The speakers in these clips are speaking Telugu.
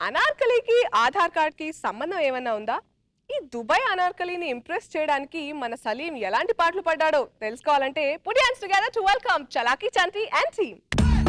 అనార్కలికి ఆధార్ కార్డ్ కి సంబంధం ఏమన్నా ఉందా ఈ దుబాయ్ అనార్కలిని ఇంప్రెస్ చేయడానికి మన సలీం ఎలాంటి పాటలు పడ్డాడో తెలుసుకోవాలంటే put hands together to welcome Chalaki Chanti and team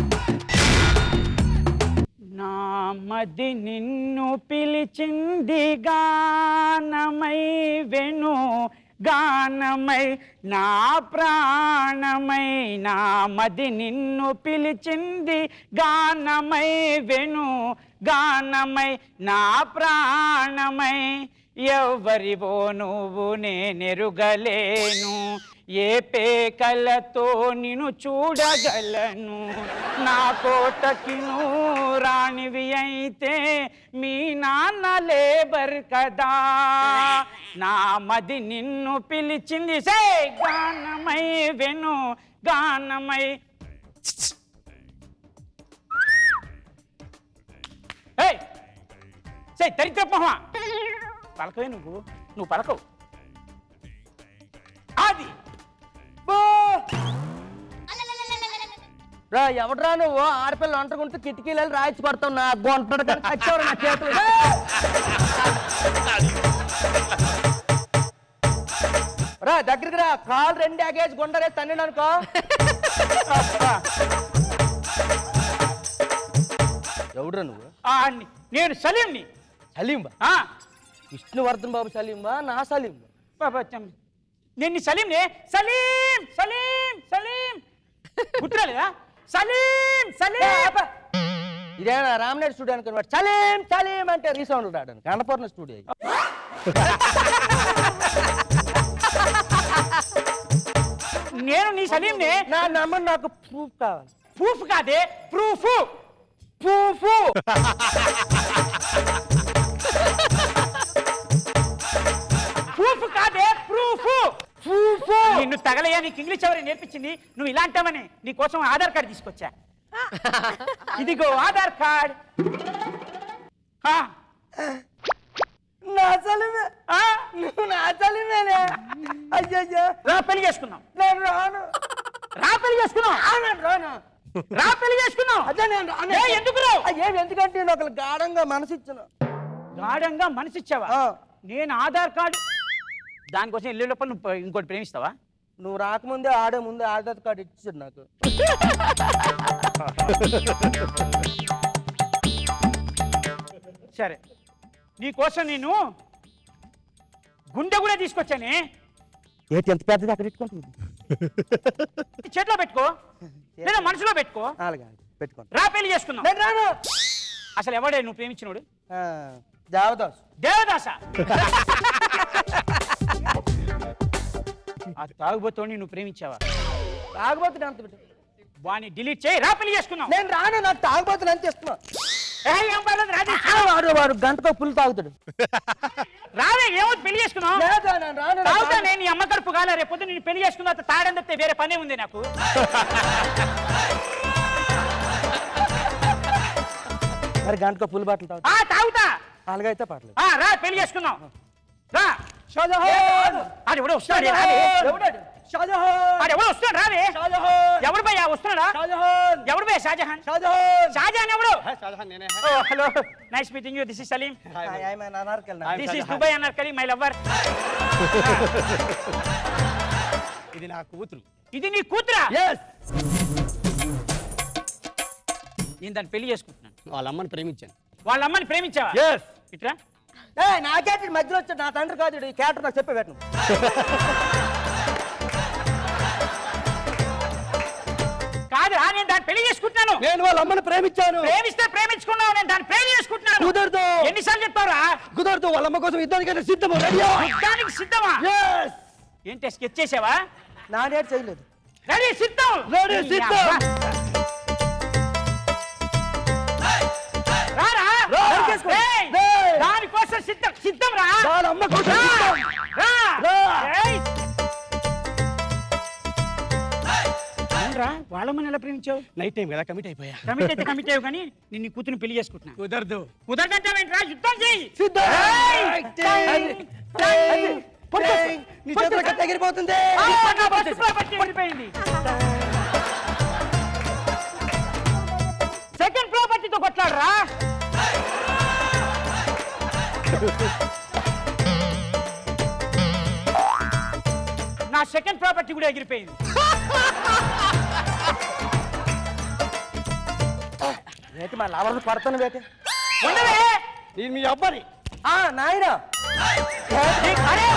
నా మది నిన్ను పిలిచింది గానమై వెను గానమై నా ప్రాణమై నా మది నిన్ను పిలిచింది గానమై వెను గానమై నా ప్రాణమై ఎవరివో నువ్వు నేనెరుగలేను ఏ పేకలతో నిన్ను చూడగలను నా కోటకి నువ్వు రాణివి అయితే మీ నాన్న లేబర్ కదా నా మది నిన్ను పిలిచింది సే గానమై వెను గానమై ఏయ్ సే దరిద్ర మొహమా పలకవే నువ్వు నువ్వు పలకవు అది రా ఎవడరా నువ్వు ఆడపిల్ల వంటకుంటూ కిటికీలు వెళ్ళి రాయించి పడతావు నా గొంటడు కానీ చచ్చేవారు నా చేతులు రా దగ్గరికి రా కాలు రెండు ఎగేసి గుండరే తన్నిడు అనుకో ఎవడురా నువ్వు ఆ, ని- నేను సలీంని సలీంబా ఆ, విష్ణువర్ధన్ బాబు సలీంబా నా సలీంబా బాబా, చం- నేను నీ సలీంనే సలీం సలీం సలీం గుర్తురాలేదా సలీం సలీం ఇదేనా రామనాయుడు స్టూడియో అనుకున్నాడు సలీం సలీం అంటే రీసౌండ్ రాడు కన్నపూర్ణ స్టూడియో నేను నీ సలీంనే నా నెంబర్ నాకు ప్రూఫ్ కావాలి ప్రూఫ్ కాదే ప్రూఫ్ ప్రూఫ్ ప్రూఫ్ కాదే ప్రూఫ్ ప్రూఫ్ నిన్ను తగలయ్యా నీకు ఇంగ్లీష్ ఎవరు నేర్పించింది నువ్వు ఇలాంటివని నీ కోసం ఆధార్ కార్డు తీసుకొచ్చా ఇదిగో ఆధార్ కార్డ్ ఆ, నా సలీమే ఆ, నువ్వు నా సలీమేనే అయ్యయ్యో రా పెళ్లి చేసుకుందాం నేను రాను రా పెళ్లి చేసుకుందాం ఆ, నేను రాను రా పెళ్లి చేసుకుందాం అదే నేను రాను ఏ, ఎందుకు రావు? ఆ, ఏం ఎందుకంటే నేను ఒకరు గాఢంగా మనసు ఇచ్చిన గాఢంగా మనసు ఇచ్చావా ఆ. నేను ఆధార్ కార్డు దానికోసం వెళ్ళే లోపల నువ్వు ఇంకోటి ప్రేమిస్తావా నువ్వు రాకముందే ఆడే ముందే ఆధార్ కార్డు ఇచ్చాడు నాకు సరే నీకోసం నేను గుండె కూడా తీసుకొచ్చానే ఏంటి ఎంత పెద్దది అక్కడ పెట్టుకుంటుంది చేతిలో పెట్టుకో లేదా మనసులో పెట్టుకో అలాగే పెట్టుకోండి రా పెళ్లి చేసుకుందాం నేను రాను అసలు ఎవడే నువ్వు ప్రేమించినోడు ఆ, దేవదాస్ దేవదాస ఆ తాగుబోతోని నువ్వు ప్రేమించావా తాగబోతున్నా అంత పెట్టు వాడిని డిలీట్ చేయి రా పెళ్లి చేసుకుందాం నేను రాను నాకు తాగబోతున్నా అంత ఇస్తున్నా ఏ, ఏం పర్లేదు, రాజే. ఆ, వాడు వాడు గంటకో పుల్ తాగుతాడు రావే ఏమవుతుంది పెళ్లి చేసుకుందాం లేదా నేను రాను నాకు తాగుతా తాగ- నేను నీ అమ్మ కడుపు కాలే రేపు పొద్దున్న నేను పెళ్లి చేసుకున్నా తాడని తప్పితే వేరే పనే ఉంది నాకు మరి గంటకో పుల్ బాటలు తాగుతా ఆ తాగుతా అలాగైతే పాటలు ఆ రా పెళ్లి చేసుకుందాం రా షాజహాన్ ఆడు ఎవడో వస్తున్నాడు రావే ఎవడాడు? షాజహాన్ ఆడు ఎవడో వస్తున్నాడు రావే షాజహాన్ ఎవడు భయ్యా వస్తున్నాడా షాజహాన్ ఎవడు భయ్యా షాజహాన్ షాజహాన్ షాజహాన్ ఎవడు షాజహాన్ నేనే oh hello nice meeting you this is Salim hi I my నానార్కల్ నా దిస్ ఇస్ దుబాయ్ అన్నారు మై లవర్ ఇది నా కూతురు ఇది నీ కూతురా yes నేను దాన్ని పెళ్లి చేసుకుంటున్నాను వాళ్ళ అమ్మని ప్రేమించాను వాళ్ళ అమ్మని ప్రేమించావా yes ఇట్రా ఏ నాకేంటి మధ్యలో వచ్చాడు నా తండ్రి కాదు ఈ క్యారెక్టర్ నాకు చెప్పే పెట్టను కాదురా నేను దాన్ని పెళ్లి చేసుకుంటున్నాను నేను వాళ్ళ అమ్మని ప్రేమించాను ప్రేమిస్తే ప్రేమించుకున్నావు నేను దాన్ని పెళ్లి చేసుకుంటున్నాను కుదరదు ఎన్నిసార్లు చెప్పావురా కుదరదు వాళ్ళ అమ్మ కోసం యుద్ధానికైనా సిద్ధము రెడీయా యుద్ధానికి సిద్ధమా yes ఏంటి స్కెచ్ చేసావా నానేటి చేయలేదు రెడీ సిద్ధం Ready, నీ సిద్ధం. అబ్బా. రారా రా, నరికేసుకో. ఏయ్, ఏయ్. దానికోసం సిద్ధం సిద్ధం రా వాళ్ళ అమ్మ కోసం రా. సిద్ధం. రా. రా. ఏయ్. అవునురా వాళ్ళమ్మని ఎలా ప్రేమించావు నైట్ టైం కదా కమిట్ అయిపోయా కమిట్ అయితే కమిట్ అయ్యావు కానీ నేను నీ కూతురు పెళ్లి చేసుకుంటున్నా కుదరదు కుదరదంటావేంట్రా యుద్ధం చేయి సిద్ధం ఏయ్. Time, time, time. నీ చేతుల కత్తి ఎగిరిపోతుంది ఆ, నా బస్సు ప్రాపర్టీ వెళ్ళిపోయింది సెకండ్ ప్రాపర్టీతో కొట్లాడరా నా సెకండ్ ప్రాపర్టీ కూడా ఎగిరిపోయింది ఏంటి మా లవర్లు పడతాను వేటి ఉండవే నేను మీ అబ్బాని ఆ నాయనా నీ- అరే!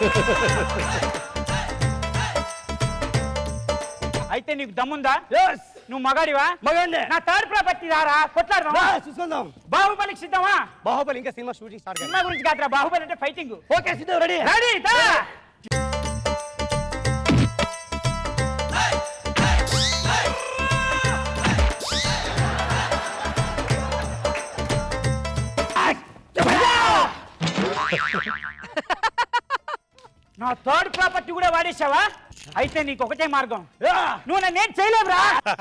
అయితే నీకు దమ్ముందా ఎస్ నువ్వు మగాడివా మగండి నా థర్డ్ ప్రాపర్టీ రారా కొట్లాడదాం రా, చూసుకుందాం బాహుబలికి సిద్ధమా బాహుబలి ఇంకా సినిమా షూటింగ్ స్టార్ట్ సినిమా గురించి కాదురా బాహుబలి అంటే ఫైటింగ్ ఓకే సిద్ధం రెడీ రెడీ దా నా థర్డ్ ప్రాపర్టీ కూడా వాడేసావా అయితే నీకు ఒకటే మార్గం నువ్వు నన్ను ఏం చేయలేవురా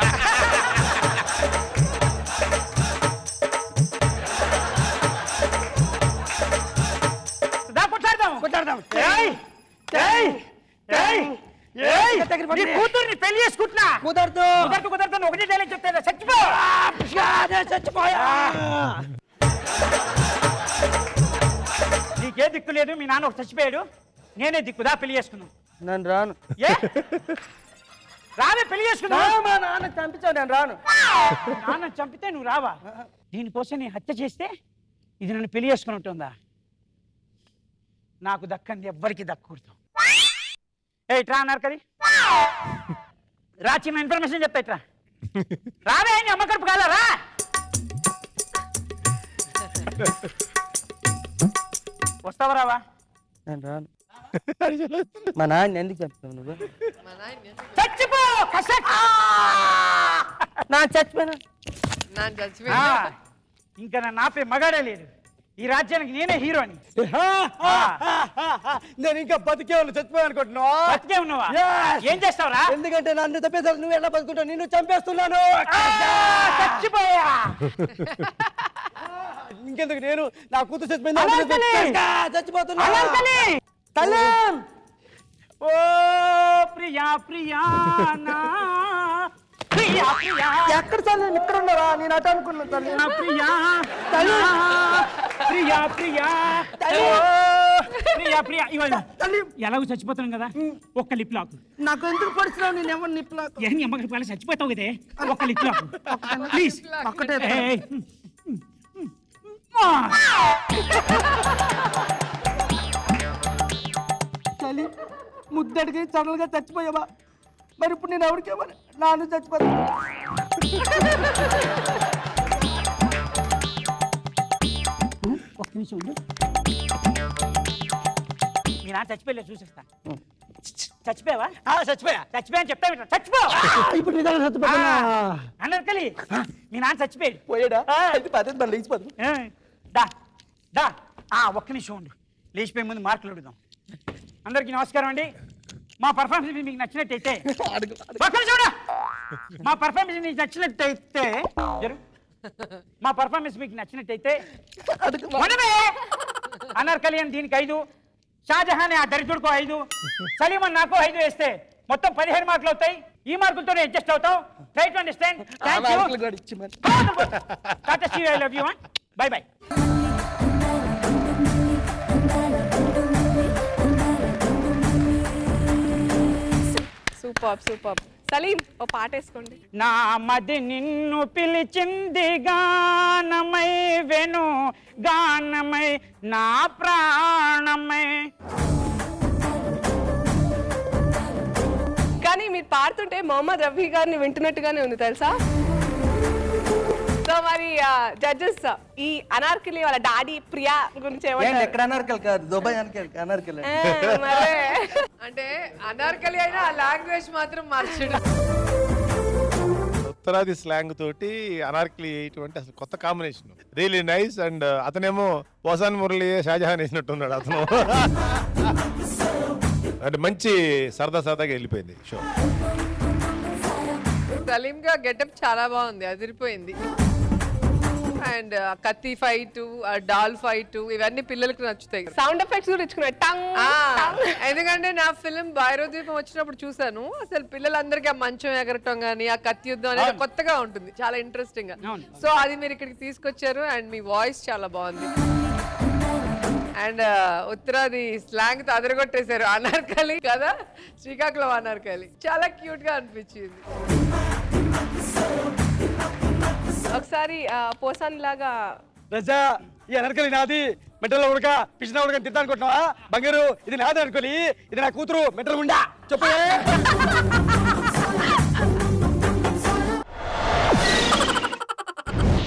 దా కొట్లాడదాం కొట్లాడదాం. ఏయ్! ఏయ్! ఏయ్! ఏయ్! దగ్గర పడి. నీ కూతుర్ని పెళ్లి చేసుకుంటున్నా కుదరదు కుదరదు కుదరదు అని ఒకటే డైలాగ్ చెప్తాను చచ్చిపో చచ్చిపోయా నీకే దిక్కు లేదు మీ నాన్న ఒక చచ్చిపోయాడు నేనే దిక్కుదా పెళ్లి చేసుకున్నాను నేను రాను ఏ రావే పెళ్లి నా చేసుకున్నావు మా నాన్న చంపించావు నేను రాను నాన్న చంపితే నువ్వు రావా దీనికోసం నీ హత్య చేస్తే ఇది నన్ను పెళ్లి చేసుకుని ఉంటుందా నాకు దక్కంది ఎవ్వరికి దక్కకూడదు ఏ ఇట్రా అన్నారు కదా రా చిన్న ఇన్ఫర్మేషన్ చెప్తా ఇట్రా రావే నీ అమ్మ కడుపు కాదా రా వస్తావా రావా నేను రాను మా నాన్న ఎందుకు చెప్తావు నువ్వు చచ్చిపో కసక్ నా చచ్చిపోయినా నాన్న ఆ, చచ్చిపోయింది ఇంకా నన్ను ఆపే మగాడే లేదు ఈ రాజ్యానికి నేనే హీరోని నేను ఇంకా బతికే వాళ్ళు చచ్చిపోయాను అనుకుంటున్నావా బతికే ఉన్నావా Yes. ఏం చేస్తావురా ఎందుకంటే నన్ను తప్పేసారు నువ్వు ఎలా బతుకుంటావు నిన్ను చంపేస్తున్నాను ఆ, చచ్చిపోయా ఇంకెందుకు నేను నా కూతురు చచ్చిపోయింది అనార్కలి! చచ్చిపోతున్నా, చచ్చిపోతున్నా అనార్కలి! తల్లేం ఓ ప్రియా ప్రియా నా ప్రియా ప్రియా ఎక్కడ తల్లి ఇక్కడ ఉన్నారా నేను అటు అనుకున్నా తల్లి నా ప్రియా నా ప్రియా ప్రియా ఓ, ప్రియా ప్రియా ఇవాళ తల్లి ఎలాగో చచ్చిపోతున్నాం కదా ఒక్క లిప్ లాక్ నాకు ఎందుకు పడిచినావు నేను ఎవరు నిప్పులకు ఏ నీ అమ్మకి పిల్లలు చచ్చిపోతావు కదే ఒక్క లిప్ లాక్ ప్లీజ్ ఒక్కటే ఏయ్. చలి ముద్దడికి సడన్గా చచ్చిపోయావా మరి ఇప్పుడు నేను ఎవరికేమని నాన్న చచ్చిపోతా ఒక్క నిమిషం ఉండు మీ నాన్న చచ్చిపోయలేదు చూసేస్తా చచ్చిపోయావా ఆ, చచ్చిపోయా చచ్చిపోయా అని చెప్తా వింటా చచ్చిపో ఇప్పుడు నిజంగా చచ్చిపోతున్నా అన్నర్కలి మీ నాన్న చచ్చిపోయాడు పోయాడా ఆ. అయితే పద్ధతి మళ్ళీ లేచిపోదు ఏ, దా దా ఆ ఒక్క నిమిషం ఉండు లేచిపోయే ముందు మార్కులు అడుగుదాం అందరికీ నమస్కారం అండి మా పర్ఫార్మెన్స్ మీకు నచ్చినట్టయితే ఒక్క నిమిషం ఉండు. మా పర్ఫార్మెన్స్ మీకు నచ్చినట్టయితే జరుగు. మా పర్ఫార్మెన్స్ మీకు నచ్చినట్టయితే మనమే అనార్కలి అని దీనికి ఐదు షాజహాన్ ఆ దరిద్రుడికో ఐదు సలీమన్ నాకు ఐదు వేస్తే మొత్తం పదిహేను మార్కులు అవుతాయి ఈ మార్కులతోనే అడ్జస్ట్ అవుతాం try to understand thank you కూడా ఇచ్చి మరి టాటా see I love you bye bye super super Salim ఓ పాట వేసుకోండి నా మది నిన్ను పిలిచింది గానమై వెను గానమై నా ప్రాణమై కానీ మీరు పాడుతుంటే మొహమ్మద్ రఫీ గారిని వింటున్నట్టుగానే ఉంది తెలుసా సో మరి జడ్జెస్ ఈ అనార్కిలి వాళ్ళ డాడీ ప్రియా గురించి ఏంటి ఏమంటారు ఎక్కడ అనార్కల్ కాదు దుబాయ్ అనార్కల్ అనార్కల్ ఆ, మరే. అంటే అనార్కలి అయినా ఆ లాంగ్వేజ్ మాత్రం మార్చడు ఉత్తరాది స్లాంగ్ తోటి అనార్కలి వేయటువంటి అసలు కొత్త కాంబినేషన్ రియలీ నైస్ అండ్ అతనేమో పోసాన్ మురళి షాజహాన్ వేసినట్టున్నాడు అతను అంటే మంచి సరదా సరదాగా వెళ్ళిపోయింది షో సలీం గా గెటప్ చాలా బాగుంది అదిరిపోయింది అండ్ కత్తి ఫైట్ డాల్ ఫైట్ ఇవన్నీ పిల్లలకి నచ్చుతాయి సౌండ్ ఎఫెక్ట్స్ కూడా ఇచ్చుకున్నాడు టంగ్ ఆ, టంగ్. ఎందుకంటే నా ఫిలిం భైరవద్వీపం వచ్చినప్పుడు చూసాను అసలు పిల్లలందరికీ ఆ మంచం ఎగరటం కానీ ఆ కత్తి యుద్ధం అనేది కొత్తగా ఉంటుంది చాలా ఇంట్రెస్టింగ్ గా అవును. సో అది మీరు ఇక్కడికి తీసుకొచ్చారు అండ్ మీ వాయిస్ చాలా బాగుంది అండ్ ఉత్తరాది స్లాంగ్ తో అదరగొట్టేశారు అనార్కలి కదా శ్రీకాకుళం అనార్కలి చాలా క్యూట్ గా అనిపించింది ఒకసారి ఆ, పోసాన్ లాగా రజా ఈ అనర్కలి నాది మెట్టలో ఉడక పిచ్చిన ఉడక తిద్దా అనుకుంటున్నావా బంగారు ఇది నాది అనుకోలి ఇది నా కూతురు మెట్టలు ఉండా చెప్పు